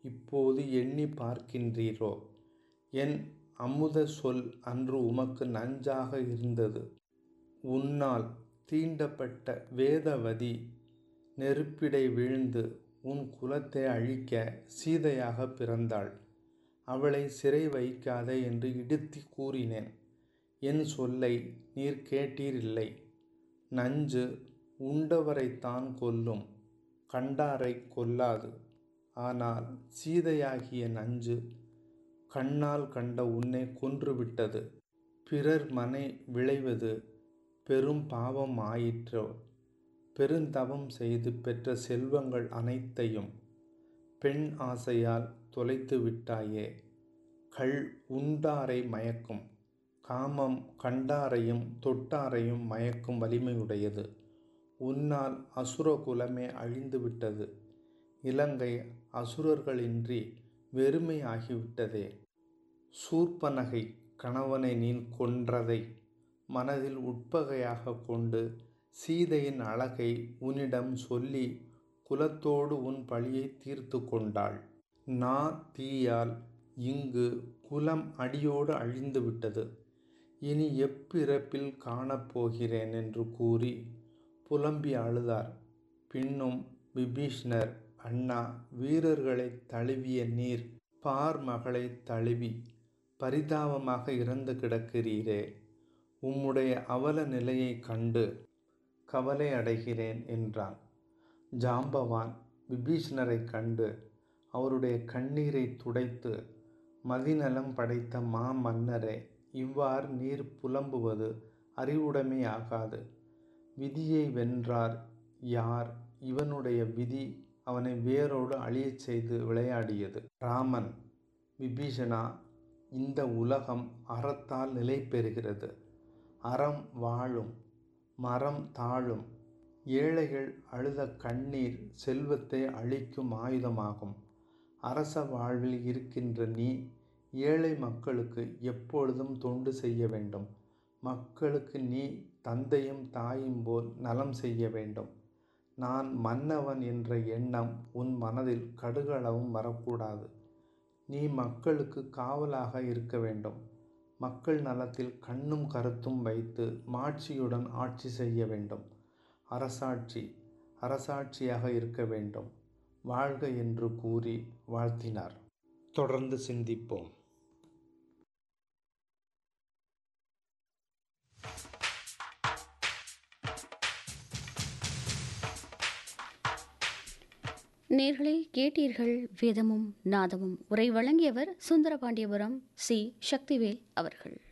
இப்போது எண்ணி பார்க்கின்றீரோ என் அமுத சொல் அன்று உமக்கு நஞ்சாக இருந்தது உன்னால் தீண்டப்பட்ட வேதவதி நெருப்பிடை வீழ்ந்து உன் குலத்தை அழிக்க சீதையாக பிறந்தாள் அவளை சிறை வைக்காதே என்று இடித்து கூறினேன் என் சொல்லை நீர் கேட்டீரில்லை நஞ்சு உண்டவரைத்தான் கொல்லும் கண்டாரை கொல்லாது ஆனால் சீதையாகிய நஞ்சு கண்ணால் கண்ட உன்னை கொன்றுவிட்டது பிறர் மனை விளைவது பெரும் பாவம் ஆயிற்றோ பெருந்தவம் செய்து பெற்ற செல்வங்கள் அனைத்தையும் பெண் ஆசையால் தொலைத்து விட்டாயே கள் உண்டாரை மயக்கும் காமம் கண்டாரையும் தொட்டாரையும் மயக்கும் வலிமையுடையது உன்னால் அசுர குலமே அழிந்து விட்டது இலங்கை அசுரர்களின்றி வெறுமை ஆகிவிட்டதே சூர்பனகை கணவனை நீ கொன்றதை மனதில் உட்பகையாக கொண்டு சீதையின் அழகை உன்னிடம் சொல்லி குலத்தோடு உன் பழியை தீர்த்து கொண்டாள் நா தீயால் இங்கு குலம் அடியோடு அழிந்து விட்டது இனி எப்பிறப்பில் காணப்போகிறேன் என்று கூறி புலம்பி அழுதார் பின்னும் விபீஷ்ணர் அண்ணா வீரர்களை தழுவிய நீர் பார் மகளை தழுவி பரிதாபமாக இறந்து கிடக்கிறீரே உம்முடைய அவல நிலையை கண்டு கவலை அடைகிறேன் என்றான் ஜாம்பவான் விபீஷ்ணரை கண்டு அவருடைய கண்ணீரை துடைத்து மதிநலம் படைத்த மா மன்னரே இவ்வாறு நீர் புலம்புவது அறிவுடைமை ஆகாது விதியை வென்றார் யார் இவனுடைய விதி அவனை வேரோடு அழியச் செய்து விளையாடியது ராமன் விபீஷணா இந்த உலகம் அறத்தால் நிலை பெறுகிறது அறம் வாழும் மரம் தாழும் ஏழைகள் அழுத கண்ணீர் செல்வத்தை அழிக்கும் ஆயுதமாகும் அரச வாழ்வில் இருக்கின்ற நீ ஏழை மக்களுக்கு எப்பொழுதும் தொண்டு செய்ய வேண்டும் மக்களுக்கு நீ தந்தையும் தாயும் போல் நலம் செய்ய வேண்டும் நான் மன்னவன் என்ற எண்ணம் உன் மனதில் கடுகளவும் வரக்கூடாது நீ மக்களுக்கு காவலாக இருக்க வேண்டும் மக்கள் நலத்தில் கண்ணும் கருத்தும் வைத்து மாட்சியுடன் ஆட்சி செய்ய வேண்டும் அரசாட்சி அரசாட்சியாக இருக்க வேண்டும் வாழ்க என்று கூறி வாழ்த்தினார் தொடர்ந்து சிந்திப்போம் நேர்களை கேட்டீர்கள் வேதமும் நாதமும் உரை வழங்கியவர் சுந்தரபாண்டியபுரம் சி சக்திவேல் அவர்கள்